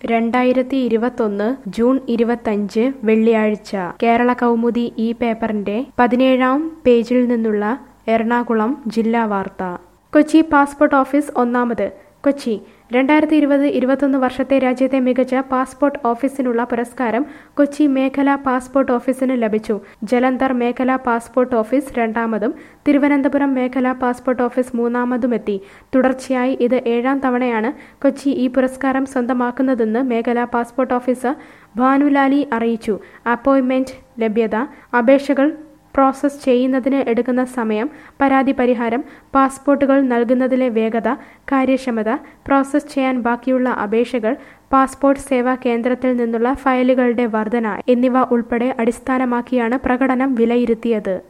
രണ്ടായിരത്തി ഇരുപത്തൊന്ന് ജൂൺ ഇരുപത്തഞ്ച് വെള്ളിയാഴ്ച കേരള കൗമുദി ഈ പേപ്പറിന്റെ പതിനേഴാം പേജിൽ നിന്നുള്ള എറണാകുളം ജില്ലാ വാർത്ത കൊച്ചി പാസ്പോർട്ട് ഓഫീസ് ഒന്നാമത് കൊച്ചി രണ്ടായിരത്തി ഇരുപത് ഇരുപത്തൊന്ന് വർഷത്തെ രാജ്യത്തെ മികച്ച പാസ്പോർട്ട് ഓഫീസിനുള്ള പുരസ്കാരം കൊച്ചി മേഖലാ പാസ്പോർട്ട് ഓഫീസിന് ലഭിച്ചു ജലന്ധർ മേഖലാ പാസ്പോർട്ട് ഓഫീസ് രണ്ടാമതും തിരുവനന്തപുരം മേഖലാ പാസ്പോർട്ട് ഓഫീസ് മൂന്നാമതുമെത്തി തുടർച്ചയായി ഇത് ഏഴാം തവണയാണ് കൊച്ചി ഈ പുരസ്കാരം സ്വന്തമാക്കുന്നതെന്ന് മേഖലാ പാസ്പോർട്ട് ഓഫീസർ ഭാനുലാലി അറിയിച്ചു അപ്പോയിന്റ്മെന്റ് ലഭ്യത അപേക്ഷകൾ പ്രോസസ് ചെയ്യുന്നതിന് എടുക്കുന്ന സമയം പരാതി പരിഹാരം പാസ്പോർട്ടുകൾ നൽകുന്നതിലെ വേഗത കാര്യക്ഷമത പ്രോസസ് ചെയ്യാൻ ബാക്കിയുള്ള അപേക്ഷകൾ പാസ്പോർട്ട് സേവാ കേന്ദ്രത്തിൽ നിന്നുള്ള ഫയലുകളുടെ വർധന എന്നിവ ഉൾപ്പെടെ അടിസ്ഥാനമാക്കിയാണ് പ്രകടനം വിലയിരുത്തിയത്